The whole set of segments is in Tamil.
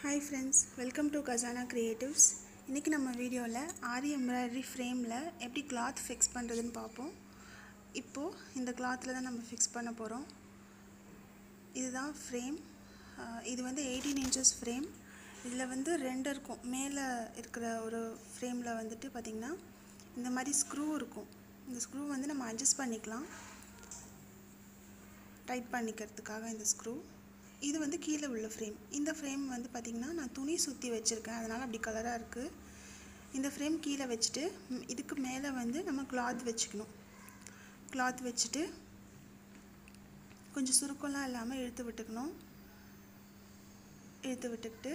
hi friends welcome to Gajana creatives இன்றைக்கி நம்ம வீடியோவில் ஆரி எம்ப்ராய்டரி ஃப்ரேமில் எப்படி கிளாத் ஃபிக்ஸ் பண்ணுறதுன்னு பார்ப்போம் இப்போது இந்த கிளாத்தில் தான் நம்ம ஃபிக்ஸ் பண்ண போகிறோம் இதுதான் ஃப்ரேம் இது வந்து எயிட்டீன் இன்ச்சஸ் ஃப்ரேம் இதில் வந்து ரெண்டு இருக்கும் மேலே இருக்கிற ஒரு ஃப்ரேமில் வந்துட்டு பார்த்திங்கன்னா இந்த மாதிரி ஸ்க்ரூ இருக்கும் இந்த ஸ்க்ரூ வந்து நம்ம அட்ஜஸ்ட் பண்ணிக்கலாம் டைட் பண்ணிக்கிறதுக்காக இந்த ஸ்க்ரூ இது வந்து கீழே உள்ள ஃப்ரேம் இந்த ஃப்ரேம் வந்து பார்த்திங்கன்னா நான் துணி சுற்றி வச்சுருக்கேன் அதனால் அப்படி கலராக இருக்குது இந்த ஃப்ரேம் கீழே வச்சுட்டு ம், இதுக்கு மேலே வந்து நம்ம கிளாத் வச்சுக்கணும் கிளாத் வச்சுட்டு கொஞ்சம் சுருக்கம்லாம் இல்லாமல் இழுத்து விட்டுக்கணும் இழுத்து விட்டுக்கிட்டு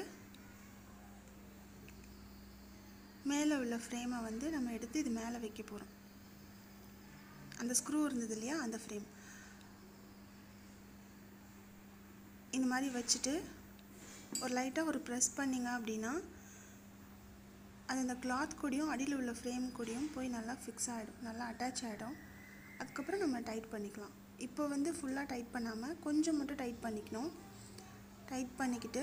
மேலே உள்ள ஃப்ரேமை வந்து நம்ம எடுத்து இது மேலே வைக்க போகிறோம் அந்த ஸ்க்ரூ இருந்தது இல்லையா அந்த ஃப்ரேம் இந்த மாதிரி வச்சுட்டு ஒரு லைட்டாக ஒரு ப்ரெஸ் பண்ணிங்க அப்படின்னா அது அந்த கிளாத் கூடயும் அடியில் உள்ள ஃப்ரேம் கூடயும் போய் நல்லா ஃபிக்ஸ் ஆகிடும் நல்லா அட்டாச் ஆகிடும் அதுக்கப்புறம் நம்ம டைட் பண்ணிக்கலாம் இப்போ வந்து ஃபுல்லாக டைட் பண்ணாமல் கொஞ்சம் மட்டும் டைட் பண்ணிக்கணும் டைட் பண்ணிக்கிட்டு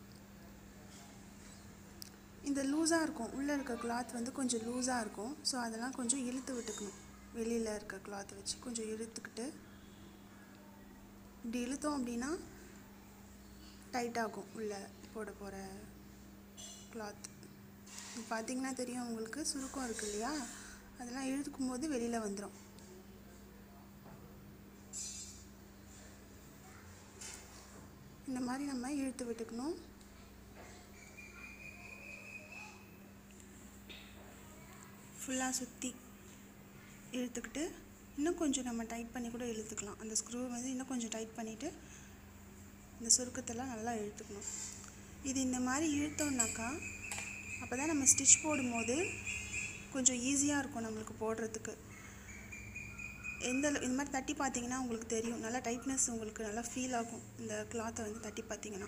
இந்த லூஸாக இருக்கும் உள்ளே இருக்க கிளாத் வந்து கொஞ்சம் லூஸாக இருக்கும் ஸோ அதெல்லாம் கொஞ்சம் இழுத்து விட்டுக்கணும் வெளியில் இருக்க கிளாத் வச்சு கொஞ்சம் இழுத்துக்கிட்டு இப்படி இழுத்தோம் அப்படின்னா டைட் ஆகும் உள்ளே போட போகிற கிளாத் பார்த்தீங்கன்னா தெரியும் உங்களுக்கு சுருக்கம் இருக்கு இல்லையா அதெல்லாம் இழுக்கும் போது வெளியில் வந்துடும் இந்த மாதிரி நம்ம இழுத்து விட்டுக்கணும் ஃபுல்லாக சுற்றி இழுத்துக்கிட்டு இன்னும் கொஞ்சம் நம்ம டைட் பண்ணி கூட இழுத்துக்கலாம் அந்த ஸ்க்ரூ வந்து இன்னும் கொஞ்சம் டைட் பண்ணிவிட்டு இந்த சுருக்கத்தெல்லாம் நல்லா இழுத்துக்கணும் இது இந்த மாதிரி இழுத்தோம்னாக்கா அப்போ தான் நம்ம ஸ்டிச் போடும்போது கொஞ்சம் ஈஸியாக இருக்கும் நம்மளுக்கு போடுறதுக்கு எந்த அளவு- இந்த மாதிரி தட்டி பார்த்தீங்கன்னா உங்களுக்கு தெரியும் நல்லா டைட்னஸ் உங்களுக்கு நல்லா ஃபீல் ஆகும் இந்த கிளாத்தை வந்து தட்டி பார்த்தீங்கன்னா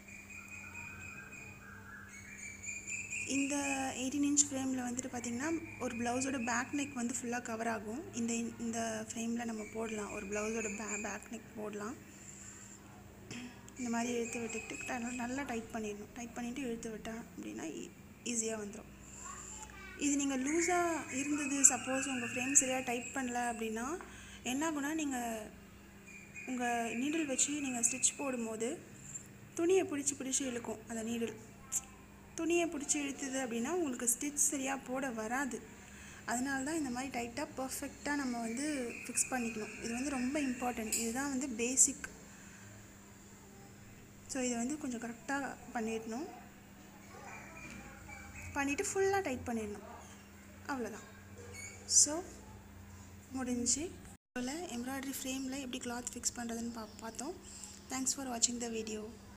இந்த எயிட்டீன் இன்ச் ஃப்ரேமில் வந்துட்டு பார்த்திங்கன்னா ஒரு ப்ளவுஸோட பேக் நெக் வந்து ஃபுல்லாக கவர் ஆகும் இந்த இந்த ஃப்ரேமில் நம்ம போடலாம் ஒரு ப்ளவுஸோட பே பேக் நெக் போடலாம் இந்த மாதிரி இழுத்து விட்டுக்கிட்டு நல்லா- நல்லா டைட் பண்ணிடணும் டைட் பண்ணிவிட்டு இழுத்து விட்டேன் அப்படின்னா ஈஸியாக வந்துடும் இது நீங்கள் லூஸாக இருந்தது சப்போஸ் உங்கள் ஃப்ரேம் சரியாக டைட் பண்ணல அப்படின்னா என்ன ஆகும்னா நீங்கள் உங்கள் நீடில் வச்சு நீங்கள் ஸ்டிச் போடும்போது துணியை பிடிச்சி பிடிச்சி இழுக்கும் அந்த நீடில் துணியை பிடிச்சி இழுத்துது அப்படின்னா உங்களுக்கு ஸ்டிச் சரியாக போட வராது அதனால தான் இந்த மாதிரி டைட்டாக பர்ஃபெக்டாக நம்ம வந்து ஃபிக்ஸ் பண்ணிக்கணும் இது வந்து ரொம்ப இம்பார்ட்டன்ட் இதுதான் வந்து பேசிக் ஸோ இதை வந்து கொஞ்சம் கரெக்டாக பண்ணிடணும் பண்ணிவிட்டு ஃபுல்லாக டைட் பண்ணிடணும் அவ்வளோதான் ஸோ முடிஞ்சு இதில் எம்ப்ராய்டரி ஃப்ரேமில் எப்படி கிளாத் ஃபிக்ஸ் பண்ணுறதுன்னு பா பார்த்தோம் தேங்க்ஸ் ஃபார் வாட்சிங் த வீடியோ